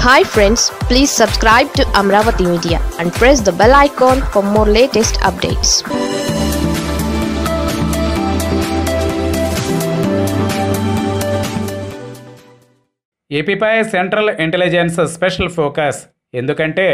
hi friends please subscribe to Amaravati media and press the bell icon for more latest updates ఏపీపై central intelligence special focus ఎందుకంటే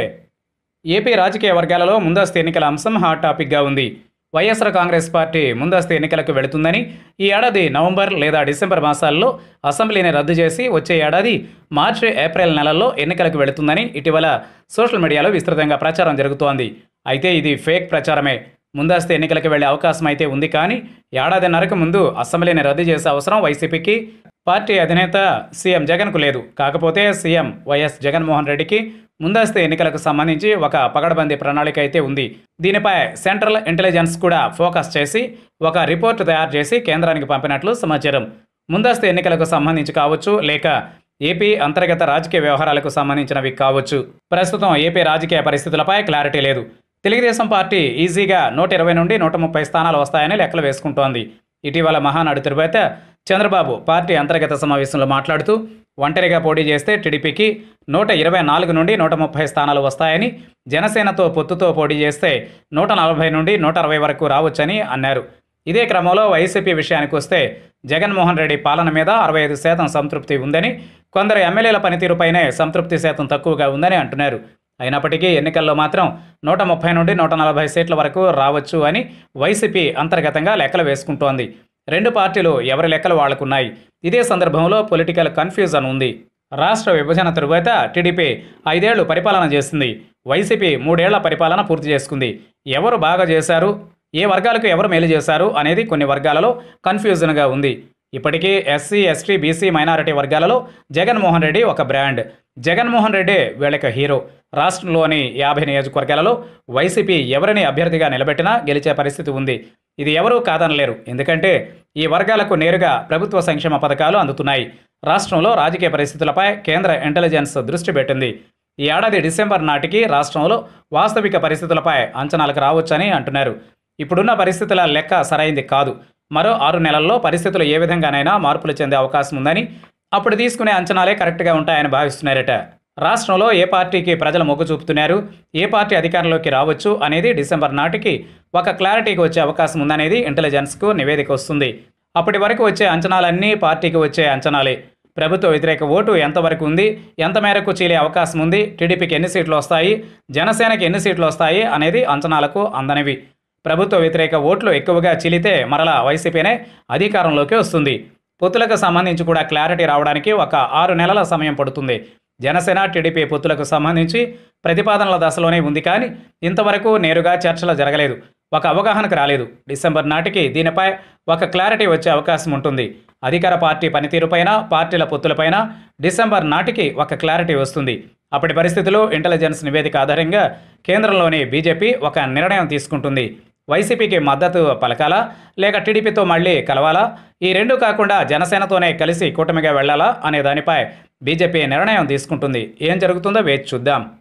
AP రాజకీయ వర్గాలలో ముందస్తు ఎన్నికల అంశం హాట్ టాపిక్గా ఉంది వైఎస్ఆర్ కాంగ్రెస్ పార్టీ ముందస్తు ఎన్నికలకు వెళుతుందని ఈ ఏడాది నవంబర్ లేదా డిసెంబర్ మాసాల్లో అసెంబ్లీని రద్దు చేసి వచ్చే ఏడాది మార్చి ఏప్రిల్ నెలల్లో ఎన్నికలకు వెళుతుందని ఇటీవల సోషల్ మీడియాలో విస్తృతంగా ప్రచారం జరుగుతోంది అయితే ఇది ఫేక్ ప్రచారమే ముందస్తు ఎన్నికలకు వెళ్లే అవకాశం అయితే ఉంది కానీ ఏడాదిన్నరకు ముందు అసెంబ్లీని రద్దు చేసే అవసరం వైసీపీకి పార్టీ అధినేత సీఎం జగన్కు లేదు కాకపోతే సీఎం వైఎస్ జగన్మోహన్ రెడ్డికి ముందస్తు ఎన్నికలకు సంబంధించి ఒక పగడబందీ ప్రణాళిక అయితే ఉంది దీనిపై సెంట్రల్ ఇంటెలిజెన్స్ కూడా ఫోకస్ చేసి ఒక రిపోర్టు తయారు చేసి కేంద్రానికి పంపినట్లు సమాచారం ముందస్తు ఎన్నికలకు సంబంధించి కావచ్చు లేక ఏపీ అంతర్గత రాజకీయ వ్యవహారాలకు సంబంధించినవి కావచ్చు ప్రస్తుతం ఏపీ రాజకీయ పరిస్థితులపై క్లారిటీ లేదు తెలుగుదేశం పార్టీ ఈజీగా నూట ఇరవై నుండి నూట ముప్పై స్థానాలు వస్తాయని లెక్కలు వేసుకుంటోంది ఇటీవల మహానాడు తిరుపతి చంద్రబాబు పార్టీ అంతర్గత సమావేశంలో మాట్లాడుతూ ఒంటరిగా పోటీ చేస్తే టీడీపీకి నూట ఇరవై నాలుగు నుండి నూట ముప్పై స్థానాలు వస్తాయని జనసేనతో పొత్తుతో పోటీ చేస్తే నూట నలభై నుండి నూట అరవై వరకు రావచ్చని అన్నారు ఇదే క్రమంలో వైసీపీ విషయానికి వస్తే జగన్మోహన్ రెడ్డి పాలన మీద అరవై ఐదు శాతం సంతృప్తి ఉందని కొందరు ఎమ్మెల్యేల పనితీరుపైనే సంతృప్తి శాతం తక్కువగా ఉందని అంటున్నారు అయినప్పటికీ ఎన్నికల్లో మాత్రం నూట ముప్పై నుండి నూట నలభై సీట్ల వరకు రావచ్చు అని వైసీపీ అంతర్గతంగా లెక్కలు వేసుకుంటోంది రెండు పార్టీలు ఎవరి లెక్కలు వాళ్లకున్నాయి ఇదే సందర్భంలో పొలిటికల్ కన్ఫ్యూజన్ ఉంది రాష్ట్ర విభజన తరువాత టీడీపీ ఐదేళ్లు పరిపాలన చేసింది వైసీపీ మూడేళ్ల పరిపాలన పూర్తి చేసుకుంది ఎవరు బాగా చేశారు ఏ వర్గాలకు ఎవరు మేలు చేశారు అనేది కొన్ని వర్గాలలో కన్ఫ్యూజన్గా ఉంది ఇప్పటికీ ఎస్సీ ఎస్టీ బీసీ మైనారిటీ వర్గాలలో జగన్మోహన్ రెడ్డి ఒక బ్రాండ్ జగన్మోహన్ రెడ్డి వీళ్ళకి హీరో రాష్ట్రంలోని యాభై నియోజకవర్గాలలో వైసీపీ ఎవరిని అభ్యర్థిగా నిలబెట్టినా గెలిచే పరిస్థితి ఉంది ఇది ఎవరూ కాదనలేరు ఎందుకంటే ఈ వర్గాలకు నేరుగా ప్రభుత్వ సంక్షేమ పథకాలు అందుతున్నాయి రాష్ట్రంలో రాజకీయ పరిస్థితులపై కేంద్ర ఇంటెలిజెన్స్ దృష్టి పెట్టింది ఈ ఏడాది డిసెంబర్ నాటికి రాష్ట్రంలో వాస్తవిక పరిస్థితులపై అంచనాలకు రావచ్చని అంటున్నారు ఇప్పుడున్న పరిస్థితుల లెక్క సరైంది కాదు మరో ఆరు నెలల్లో పరిస్థితులు ఏ విధంగానైనా మార్పులు చెందే అవకాశం ఉందని అప్పుడు తీసుకునే అంచనాలే కరెక్ట్గా ఉంటాయని భావిస్తున్నారట రాష్ట్రంలో ఏ పార్టీకి ప్రజలు మొగ్గు చూపుతున్నారు ఏ పార్టీ అధికారంలోకి రావచ్చు అనేది డిసెంబర్ నాటికి ఒక క్లారిటీకి వచ్చే అవకాశం ఉందనేది ఇంటెలిజెన్స్కు నివేదిక వస్తుంది అప్పటి వరకు వచ్చే అంచనాలన్నీ పార్టీకి వచ్చే అంచనాలే ప్రభుత్వ వ్యతిరేక ఓటు ఎంతవరకు ఉంది ఎంత మేరకు చీలే అవకాశం ఉంది టీడీపీకి ఎన్ని సీట్లు వస్తాయి జనసేనకి ఎన్ని సీట్లు వస్తాయి అనేది అంచనాలకు అందనివి ప్రభుత్వ వ్యతిరేక ఓట్లు ఎక్కువగా చీలితే మరలా వైసీపీనే అధికారంలోకి వస్తుంది పొత్తులకు సంబంధించి కూడా క్లారిటీ రావడానికి ఒక ఆరు నెలల సమయం పడుతుంది జనసేన టీడీపీ పొత్తులకు సంబంధించి ప్రతిపాదనల దశలోనే ఉంది కానీ ఇంతవరకు నేరుగా చర్చలు జరగలేదు ఒక అవగాహనకు రాలేదు డిసెంబర్ నాటికి దీనిపై ఒక క్లారిటీ వచ్చే అవకాశం ఉంటుంది అధికార పార్టీ పనితీరుపైన పార్టీల పొత్తులపైన డిసెంబర్ నాటికి ఒక క్లారిటీ వస్తుంది అప్పటి పరిస్థితుల్లో ఇంటెలిజెన్స్ నివేదిక ఆధారంగా కేంద్రంలోని బీజేపీ ఒక నిర్ణయం తీసుకుంటుంది వైసీపీకి మద్దతు పలకాలా లేక టీడీపీతో మళ్ళీ కలవాలా ఈ రెండు కాకుండా జనసేనతోనే కలిసి కూటమిగా వెళ్లాలా అనే దానిపై బీజేపీ నిర్ణయం తీసుకుంటుంది ఏం జరుగుతుందో వేచి చూద్దాం